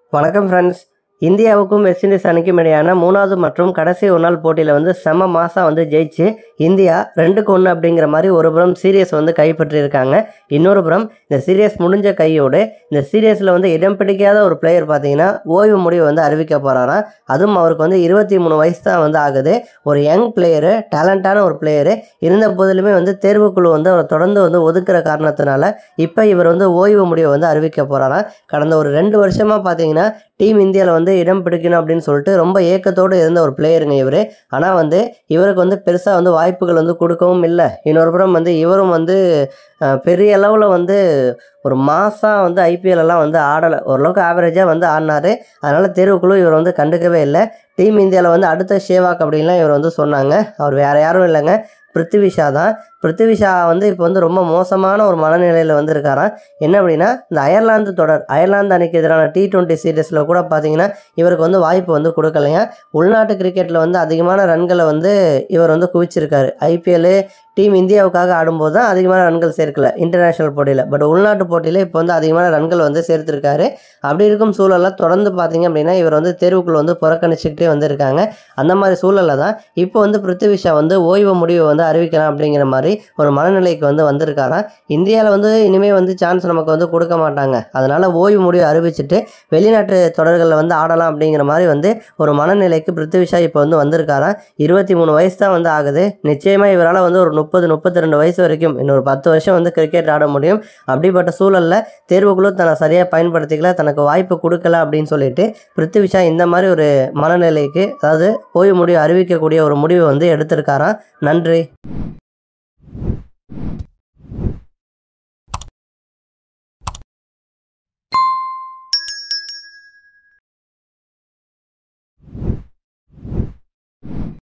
வணக்கம் ஃப்ரெண்ட்ஸ் இந்தியாவுக்கும் west Indies அணிக்கும் இடையான மூணாவது மற்றும் கடைசி ஒரு நாள் போட்டியில் வந்து செம மாசா வந்து ஜெயிச்சு இந்தியா ரெண்டுக்கு ஒன்று அப்படிங்கிற மாதிரி ஒரு புறம் சீரியஸ் வந்து கைப்பற்றியிருக்காங்க இன்னொரு புறம் இந்த சீரியஸ் முடிஞ்ச கையோடு இந்த சீரியஸில் வந்து இடம் பிடிக்காத ஒரு பிளேயர் பார்த்தீங்கன்னா ஓய்வு முடிவு வந்து அறிவிக்க போகிறாராம் அதுவும் அவருக்கு வந்து இருபத்தி மூணு வயசு தான் வந்து ஆகுது ஒரு யங் பிளேயரு டேலண்டான ஒரு பிளேயரு இருந்த போதிலுமே வந்து தேர்வுக்குழு வந்து அவரை தொடர்ந்து வந்து ஒதுக்குற காரணத்தினால இப்போ இவர் வந்து ஓய்வு முடிவை வந்து அறிவிக்க போகிறாராம் கடந்த ஒரு ரெண்டு வருஷமாக பார்த்தீங்கன்னா டீம் இந்தியாவில் வந்து இடம் பிடிக்கணும் அப்படின்னு சொல்லிட்டு ரொம்ப ஏக்கத்தோடு இருந்த ஒரு பிளேயருங்க இவர் ஆனால் வந்து இவருக்கு வந்து பெருசாக வந்து வாய்ப்புகள் வந்து கொடுக்கவும் இல்லை இன்னொரு புறம் வந்து இவரும் வந்து அஹ், பெரிய அளவில் வந்து ஒரு மாதம் வந்து ஐபிஎல் எல்லாம் வந்து ஆடலை ஓரளவுக்கு ஆவரேஜாக வந்து ஆடினாரு அதனால் தேர்வுக்குழு இவர் வந்து கண்டுக்கவே இல்லை டீம் இந்தியாவில் வந்து அடுத்த ஷேவாக் அப்படின்லாம் இவர் வந்து சொன்னாங்க அவர் வேறு யாரும் இல்லைங்க பிருத்திவிஷா தான் பிருத்திவிஷா வந்து இப்போ வந்து ரொம்ப மோசமான ஒரு மனநிலையில் வந்து இருக்காராம் என்ன அப்படின்னா இந்த அயர்லாந்து தொடர் அயர்லாந்து அணிக்கு எதிரான டி டுவெண்ட்டி சீரீஸில் கூட பார்த்தீங்கன்னா இவருக்கு வந்து வாய்ப்பு வந்து கொடுக்கலையா உள்நாட்டு கிரிக்கெட்டில் வந்து அதிகமான ரன்களை வந்து இவர் வந்து குவிச்சிருக்காரு ஐபிஎல் டீம் இந்தியாவுக்காக ஆடும்போது தான் அதிகமான ரன்கள் சேர்க்கல இன்டர்நேஷ்னல் போட்டியில் பட் உள்நாட்டு போட்டியில் இப்போ வந்து அதிகமான ரன்கள் வந்து சேர்த்துருக்காரு அப்படி இருக்கும் சூழலில் தொடர்ந்து பார்த்தீங்க அப்படின்னா இவர் வந்து தேர்வுக்குள்ள வந்து புறக்கணிச்சுக்கிட்டே வந்திருக்காங்க அந்த மாதிரி சூழலில் தான் இப்போ வந்து பிருத்திவிஷா வந்து ஓய்வு முடிவை வந்து அறிவிக்கலாம் அப்படிங்கிற மாதிரி ஒரு மனநிலைக்கு வந்து வந்திருக்காராம் இந்தியாவில் வந்து இனிமேல் வந்து சான்ஸ் நமக்கு வந்து கொடுக்க மாட்டாங்க அதனால் ஓய்வு முடிவு அறிவிச்சிட்டு வெளிநாட்டு தொடர்களில் வந்து ஆடலாம் அப்படிங்கிற மாதிரி வந்து ஒரு மனநிலைக்கு பிருத்திவிஷா இப்போ வந்து வந்திருக்காராம் இருபத்தி மூணு வயசு தான் வந்து ஆகுது நிச்சயமாக இவரால் வந்து ஒரு முப்பது முப்பத்தி ரெண்டு வயசு வரைக்கும் இன்னொரு பத்து வருஷம் வந்து கிரிக்கெட் ஆட முடியும் அப்படிப்பட்ட சூழலில் தேர்வுக்குழு தன்னை சரியாக பயன்படுத்திக்கல தனக்கு வாய்ப்பு கொடுக்கல அப்படின்னு சொல்லிட்டு பிருத்திவிஷா இந்த மாதிரி ஒரு மனநிலைக்கு அதாவது ஓய்வு முடிவு அறிவிக்கக்கூடிய ஒரு முடிவை வந்து எடுத்திருக்காராம் நன்றி